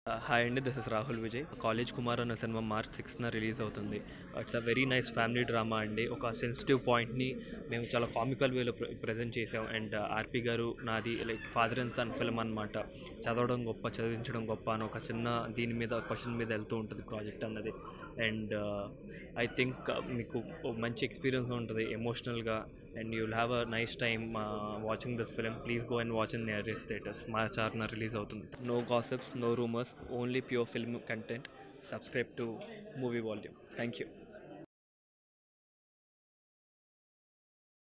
hi అండి this is Rahul Vijay college Kumar అన్న సినిమా మార్చ్ సిక్స్త్న రిలీజ్ అవుతుంది it's a very nice family drama అండి ఒక సెన్సిటివ్ పాయింట్ని మేము చాలా కామికల్ వేలో ప్రజెంట్ చేసాం అండ్ ఆర్పి గారు నాది like father and son film అనమాట చదవడం గొప్ప చదివించడం గొప్ప అని ఒక చిన్న దీని మీద క్వశ్చన్ మీద వెళ్తూ ఉంటుంది ప్రాజెక్ట్ అన్నది అండ్ ఐ థింక్ మీకు ఓ మంచి ఎక్స్పీరియన్స్ ఉంటుంది ఎమోషనల్గా and you will have a nice time watching this film please go and watch in nearest theatres March ఆరున రిలీజ్ అవుతుంది no gossips no rumours only pure film content subscribe to movie volume thank you